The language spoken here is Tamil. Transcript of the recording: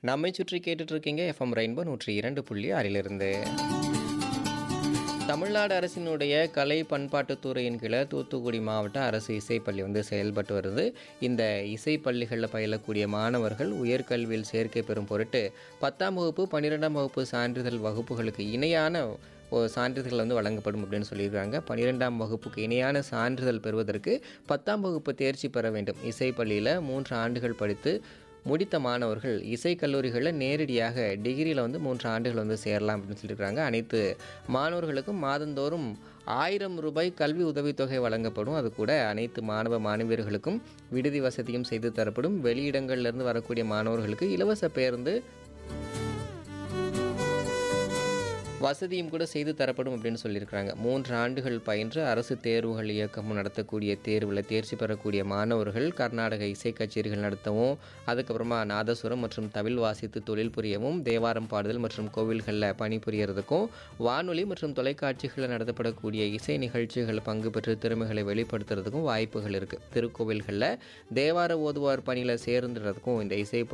நம்மை சுற்றி கேட்டுட்டு இருக்கீங்க எஃப்எம் ரெயின்போ நூற்றி இரண்டு புள்ளி ஆறிலிருந்து தமிழ்நாடு அரசினுடைய கலை பண்பாட்டுத்துறையின் கீழே தூத்துக்குடி மாவட்ட அரசு இசைப்பள்ளி வந்து செயல்பட்டு வருது இந்த இசைப்பள்ளிகளில் பயிலக்கூடிய மாணவர்கள் உயர்கல்வியில் சேர்க்கை பெறும் பொருட்டு பத்தாம் வகுப்பு பன்னிரெண்டாம் வகுப்பு சான்றிதழ் வகுப்புகளுக்கு இணையான ஒரு சான்றிதழ் வந்து வழங்கப்படும் அப்படின்னு சொல்லியிருக்காங்க பன்னிரெண்டாம் வகுப்புக்கு இணையான சான்றிதழ் பெறுவதற்கு பத்தாம் வகுப்பு தேர்ச்சி பெற வேண்டும் இசைப்பள்ளியில் மூன்று ஆண்டுகள் படித்து முடித்த மாணவர்கள் இசைக்கல்லூரிகளில் நேரடியாக டிகிரியில் வந்து மூன்று ஆண்டுகள் வந்து சேரலாம் அப்படின்னு சொல்லியிருக்காங்க அனைத்து மாணவர்களுக்கும் மாதந்தோறும் ஆயிரம் ரூபாய் கல்வி உதவித்தொகை வழங்கப்படும் அது கூட அனைத்து மாணவ மாணவியர்களுக்கும் விடுதி வசதியும் செய்து தரப்படும் வெளியிடங்கள்லேருந்து வரக்கூடிய மாணவர்களுக்கு இலவச பேருந்து வசதியும் கூட செய்து தரப்படும் அப்படின்னு சொல்லியிருக்கிறாங்க மூன்று ஆண்டுகள் பயின்று அரசு தேர்வுகள் இயக்கம் நடத்தக்கூடிய தேர்வில் தேர்ச்சி பெறக்கூடிய மாணவர்கள் கர்நாடக இசை கச்சேரிகள் நடத்தவும் அதுக்கப்புறமா நாதசுரம் மற்றும் தவில் வாசித்து தொழில் புரியவும் தேவாரம் பாடுதல் மற்றும் கோவில்களில் பணிபுரியறதுக்கும் வானொலி மற்றும் தொலைக்காட்சிகளில் நடத்தப்படக்கூடிய இசை நிகழ்ச்சிகள் பங்கு பெற்று திறமைகளை வெளிப்படுத்துறதுக்கும் வாய்ப்புகள் இருக்குது திருக்கோவில்களில் தேவார ஓதுவார் பணியில் சேர்ந்துறதுக்கும் இந்த இசை